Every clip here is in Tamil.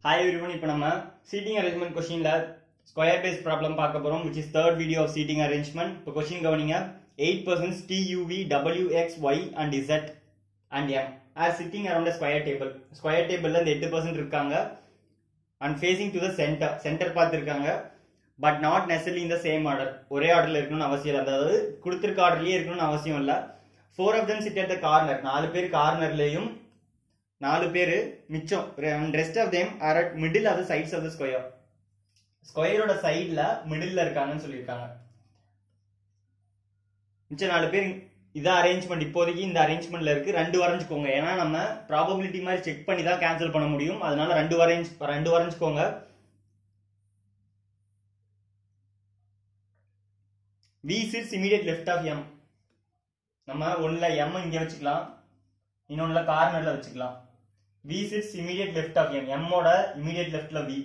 ஹாய் எவ்ரிவன் இப்போ நம்ம சீட்டிங் அரேஞ்ச்மெண்ட் கொஸ்டின்ல ஸ்கொயர் பேஸ் ப்ராப்ளம் பார்க்க போறோம் which is third video of seating arrangement இப்போ கொஸ்டின் கவனிங்க eight persons T U V W X Y and Z and M are sitting around square table square டேபிள்ல இந்த எட்டு பர்சன்ட் இருக்காங்க and facing to the centre centre பார்த்துருக்காங்க பட் நாட் நெசலி இந்த சேம் ஆர்டர் ஒரே ஆர்டர்ல இருக்கணும்னு அவசியம் இல்லை அதாவது கொடுத்துருக்க ஆர்டர்லயே இருக்கணும்னு அவசியம் இல்லை four of them sit at the corner நாலு பேர் கார்னர்லயும் நாலு பேர் மிச்சம் rest of them are at middle of the sides of the square ஸ்கொயரோட சைட்ல மிடில்ல இருக்காங்கன்னு சொல்லியிருக்காங்க மிச்சம் நாலு பேர் இதான் அரேஞ்ச்மெண்ட் இப்போதைக்கு இந்த அரேஞ்ச்மெண்ட்ல இருக்கு ரெண்டு வரைஞ்சுக்கோங்க ஏன்னா நம்ம ப்ராபபிலிட்டி மாதிரி செக் பண்ணி தான் கேன்சல் பண்ண முடியும் அதனால ரெண்டு வரைஞ்ச் ரெண்டு வரைஞ்சுக்கோங்க V sits immediate left of M நம்ம ஒன்ல எம் இங்க வச்சுக்கலாம் இன்னொன்னுல கார்னர்ல வச்சுக்கலாம் V sits immediate left of M எம்மோட இமீடியட் லெஃப்ட்ல வி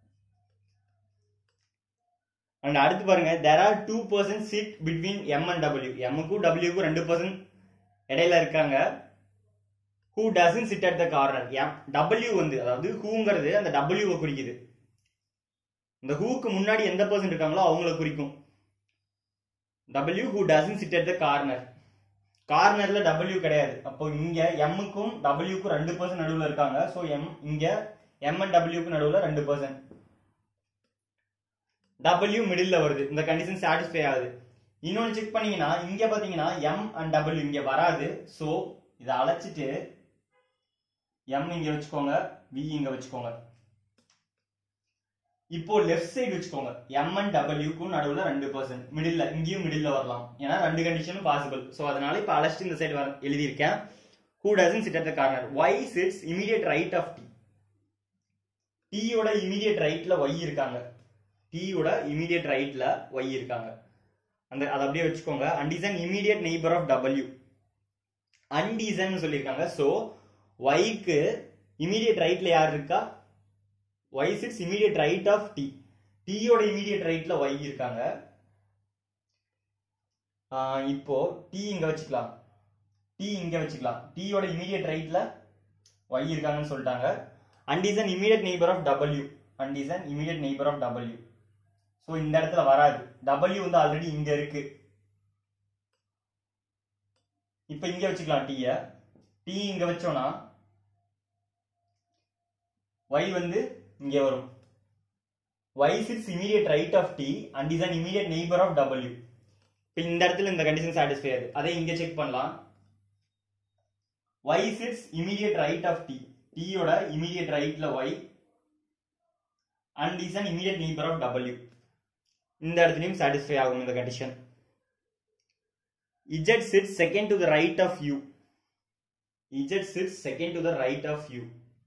அண்ட் அடுத்து பாருங்க there are two persons sit between M and W எம்முக்கும் டபிள்யூக்கும் ரெண்டு பர்சன்ட் இடையில இருக்காங்க who doesn't sit at the corner M W வந்து அதாவது ஹூங்கிறது அந்த டபிள்யூவை குறிக்குது இந்த ஹூக்கு முன்னாடி எந்த பர்சன்ட் இருக்காங்களோ அவங்கள குறிக்கும் W who doesn't sit at the corner கார்னர்ல டபிள்யூ கிடையாது அப்போ இங்க எம்முக்கும் டபிள்யூக்கும் ரெண்டு பர்சன்ட் நடுவில் இருக்காங்க ஸோ எம் இங்க எம் அண்ட் டபிள்யூக்கு நடுவில் ரெண்டு பர்சன்ட் டபிள்யூ மிடில் வருது இந்த கண்டிஷன் சாட்டிஸ்ஃபை ஆகுது இன்னொன்று செக் பண்ணீங்கன்னா இங்க பாத்தீங்கன்னா எம் அண்ட் டபிள்யூ இங்க வராது ஸோ இதை அழைச்சிட்டு எம் இங்க வச்சுக்கோங்க வி இங்க வச்சுக்கோங்க இப்போ லெஃப்ட் சைடு வச்சுக்கோங்க எம் அண்ட் டபிள்யூக்கும் நடுவில் ரெண்டு பர்சன்ட் மிடில் இங்கேயும் மிடில் வரலாம் ஏன்னா ரெண்டு கண்டிஷனும் பாசிபிள் ஸோ அதனால இப்போ அழைச்சிட்டு இந்த சைடு வர எழுதியிருக்கேன் who doesn't sit at the corner Y sits immediate right of T டீயோட இமீடியட் ரைட்ல ஒய் இருக்காங்க டீயோட இமீடியட் ரைட்ல ஒய் இருக்காங்க அந்த அதை அப்படியே வச்சுக்கோங்க and is an immediate neighbour of W அன்டீசன் சொல்லியிருக்காங்க ஸோ ஒய்க்கு இமீடியட் ரைட்ல யார் இருக்கா Y sits immediate right of T டீயோட இமீடியட் ரைட்ல ஒய் இருக்காங்க இப்போ டி இங்க வச்சுக்கலாம் டி இங்க வச்சுக்கலாம் டீயோட இமீடியட் ரைட்ல ஒய் இருக்காங்கன்னு சொல்லிட்டாங்க and is an immediate neighbour of W and is an immediate neighbour of W so இந்த இடத்துல வராது டபிள்யூ வந்து ஆல்ரெடி இங்க இருக்கு இப்போ இங்க வச்சுக்கலாம் டீய டி இங்க வச்சோம்னா ஒய் வந்து இங்க வரும் y sits immediate right of t and is an immediate neighbor of w இப்போ இந்த இடத்துல இந்த கண்டிஷன் சாட்டிஸ்ஃபை ஆகுது அதே இங்க செக் பண்ணலாம் y sits immediate right of t t யோட immediate rightல y and is an immediate neighbor of w இந்த இடத்துலயும் சாட்டிஸ்ஃபை ஆகும் இந்த condition z sits second to the right of u z sits second to the right of u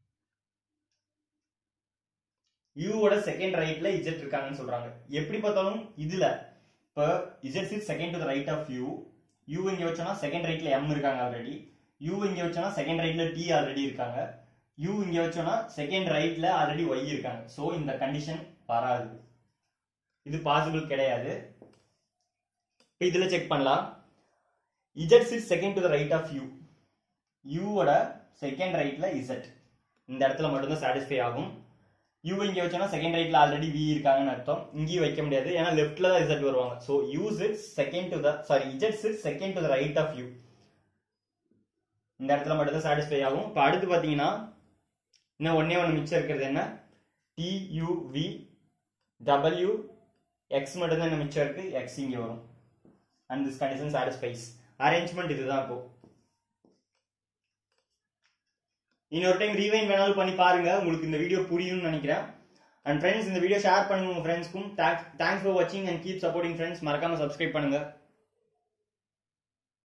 யூவோட செகண்ட் ரைட்ல இஜெட் இருக்காங்கன்னு சொல்றாங்க எப்படி பார்த்தாலும் இதுல இப்போ Z sits second to right of U U இங்க வச்சோம்னா செகண்ட் ரைட்ல எம் இருக்காங்க ஆல்ரெடி யூ இங்க வச்சோம்னா செகண்ட் ரைட்ல டி ஆல்ரெடி இருக்காங்க யூ இங்க வச்சோம்னா செகண்ட் ரைட்ல ஆல்ரெடி ஒய் இருக்காங்க ஸோ இந்த கண்டிஷன் வராது இது பாசிபிள் கிடையாது இப்போ இதுல செக் பண்ணலாம் Z sits second to right of U யூவோட செகண்ட் ரைட்ல இசட் இந்த இடத்துல மட்டும்தான் சாட்டிஸ்ஃபை ஆகும் யூ இங்க வச்சோம்னா செகண்ட் ரைட்ல ஆல்ரெடி வி இருக்காங்கன்னு அர்த்தம் இங்கேயும் வைக்க முடியாது ஏன்னா லெஃப்ட்ல தான் இசட் வருவாங்க so use it second to the sorry Z sit second to the right of U இந்த இடத்துல மட்டும் தான் சாட்டிஸ்ஃபை ஆகும் இப்போ அடுத்து பார்த்தீங்கன்னா இன்னும் ஒன்னே ஒன்று மிச்சம் இருக்கிறது என்ன T U V W X மட்டும் தான் மிச்சம் இருக்கு எக்ஸ் இங்கே வரும் and this condition satisfies arrangement இதுதான் இப்போ இன்னொரு டைம் ரீவைன் வேணாலும் பண்ணி பாருங்க உங்களுக்கு இந்த வீடியோ புரியும்னு நினைக்கிறேன் அண்ட் ஃப்ரெண்ட்ஸ் இந்த வீடியோ ஷேர் பண்ணுங்க உங்க ஃப்ரெண்ட்ஸ்க்கும் தேங்க்ஸ் ஃபார் வாட்சிங் அண்ட் கீப் சப்போர்ட்டிங் ஃப்ரெண்ட்ஸ் மறக்காம சப்ஸ்கிரைப் பண்ணுங்க